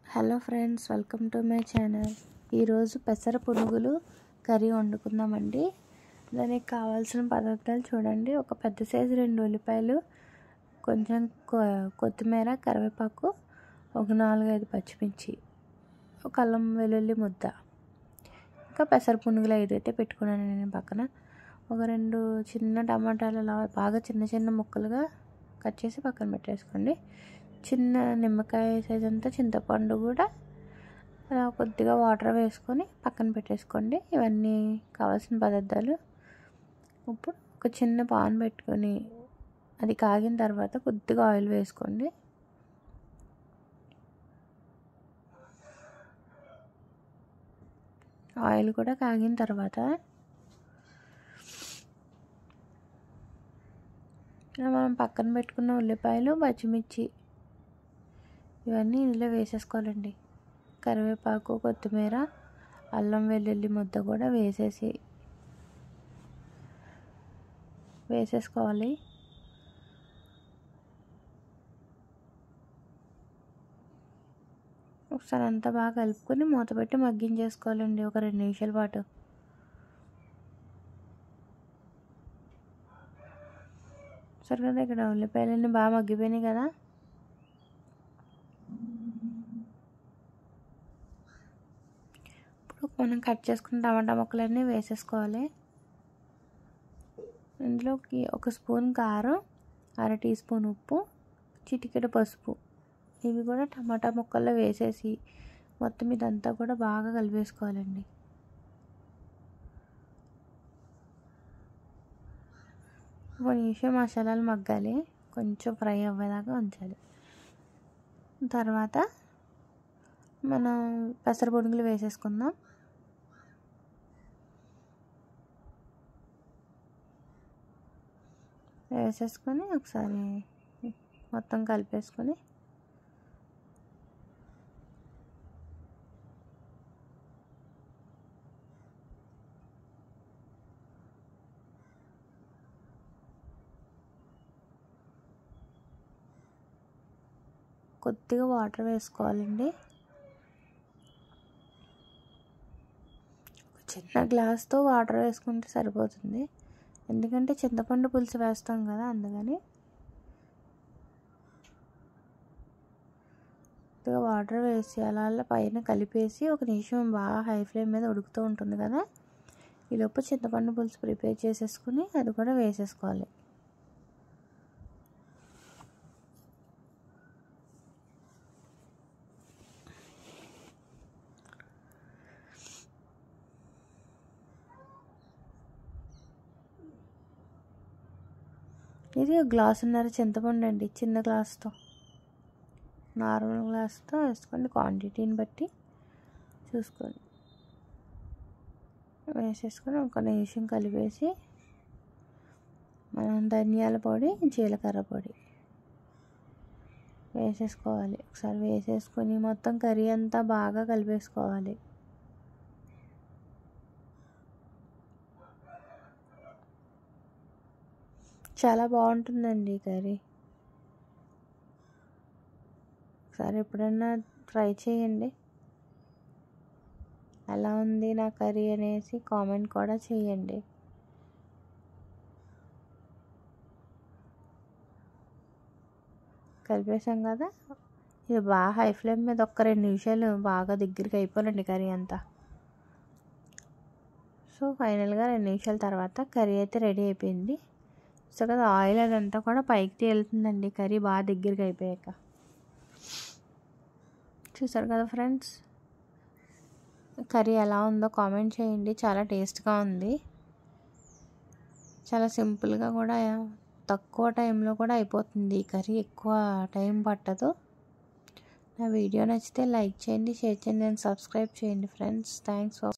hello friends welcome to my channel ఈరోజు పెసర పునుగులు కర్రీ వండుకుందామండి దానికి కావాల్సిన పదార్థాలు చూడండి ఒక పెద్ద సైజు రెండు ఉల్లిపాయలు కొంచెం కొ- కొత్తిమీర కరివేపాకు ఒక నాలుగైదు పచ్చిమిర్చి ఒక అల్లం వెల్లుల్లి ముద్ద ఇంకా పెసర పునుగులు ఐదు అయితే పెట్టుకున్నాను నేను పక్కన ఒక రెండు చిన్న టమాటాలు అలా బాగా చిన్న చిన్న ముక్కలుగా కట్ చేసి పక్కన పెట్టేసుకోండి చిన్న నిమ్మకాయ సైజ్ అంతా చింతపండు కూడా అలా కొద్దిగా వాటర్ వేసుకొని పక్కన పెట్టేసుకోండి ఇవన్నీ కావాల్సిన పదార్థాలు ఇప్పుడు ఒక చిన్న పాన్ పెట్టుకొని అది కాగిన తర్వాత కొద్దిగా ఆయిల్ వేసుకోండి ఆయిల్ కూడా కాగిన తర్వాత మనం పక్కన పెట్టుకున్న ఉల్లిపాయలు పచ్చిమిర్చి ఇవన్నీ ఇందులో వేసేసుకోవాలండి కరివేపాకు కొత్తిమీర అల్లం వెల్లుల్లి ముద్ద కూడా వేసేసి వేసేసుకోవాలి ఒకసారి అంతా బాగా కలుపుకొని మూత పెట్టి మగ్గించేసుకోవాలండి ఒక రెండు నిమిషాల పాటు సరే కదా ఇక్కడ ఉల్లిపాయలన్నీ బాగా మగ్గిపోయినాయి కదా ఇప్పుడు మనం కట్ చేసుకున్న టమాటా ముక్కలన్నీ వేసేసుకోవాలి ఇందులోకి ఒక స్పూన్ కారం అర టీ స్పూన్ ఉప్పు చిటికెడు పసుపు ఇవి కూడా టమాటా ముక్కల్లో వేసేసి మొత్తం ఇదంతా కూడా బాగా కలిపేసుకోవాలండి ఒక నిమిషం మసాలాలు మగ్గాలి కొంచెం ఫ్రై అవ్వేదాకా ఉంచాలి తర్వాత మనం పెసర పొడుగులు వేసేసుకుందాం వేసేసుకొని ఒకసారి మొత్తం కలిపేసుకొని కొద్దిగా వాటర్ వేసుకోవాలండి చిన్న గ్లాస్తో వాటర్ వేసుకుంటే సరిపోతుంది ఎందుకంటే చింతపండు పులుసు వేస్తాం కదా అందుకని కొద్దిగా వాటర్ వేసి అలా అలా పైన కలిపేసి ఒక నిమిషం బాగా హై ఫ్లేమ్ మీద ఉడుకుతూ ఉంటుంది కదా ఈలోపు చింతపండు పులుసు ప్రిపేర్ చేసేసుకుని అది కూడా వేసేసుకోవాలి ఇది గ్లాసున్నర చింతపండు అండి చిన్న గ్లాస్తో నార్మల్ గ్లాస్తో వేసుకోండి క్వాంటిటీని బట్టి చూసుకోండి వేసేసుకొని ఒక నిమిషం కలిపేసి మనం ధనియాల పొడి జీలకర్ర పొడి వేసేసుకోవాలి ఒకసారి వేసేసుకొని మొత్తం కర్రీ అంతా బాగా కలిపేసుకోవాలి చాలా బాగుంటుందండి కర్రీ ఒకసారి ఎప్పుడన్నా ట్రై చేయండి ఎలా ఉంది నా కర్రీ అనేసి కామెంట్ కూడా చేయండి కలిపేసాం కదా ఇది బాగా హై ఫ్లేమ్ మీద ఒక్క రెండు నిమిషాలు బాగా దగ్గరికి అయిపోనండి కర్రీ అంతా సో ఫైనల్గా రెండు నిమిషాల తర్వాత కర్రీ అయితే రెడీ అయిపోయింది సో కదా ఆయిల్ అదంతా కూడా పైకి తేలుతుందండి కర్రీ బాగా దగ్గరికి అయిపోయాక చూసారు కదా ఫ్రెండ్స్ కర్రీ ఎలా ఉందో కామెంట్ చేయండి చాలా టేస్ట్గా ఉంది చాలా సింపుల్గా కూడా తక్కువ టైంలో కూడా అయిపోతుంది ఈ కర్రీ ఎక్కువ టైం పట్టదు నా వీడియో నచ్చితే లైక్ చేయండి షేర్ చేయండి అండ్ సబ్స్క్రైబ్ చేయండి ఫ్రెండ్స్ థ్యాంక్స్ ఫర్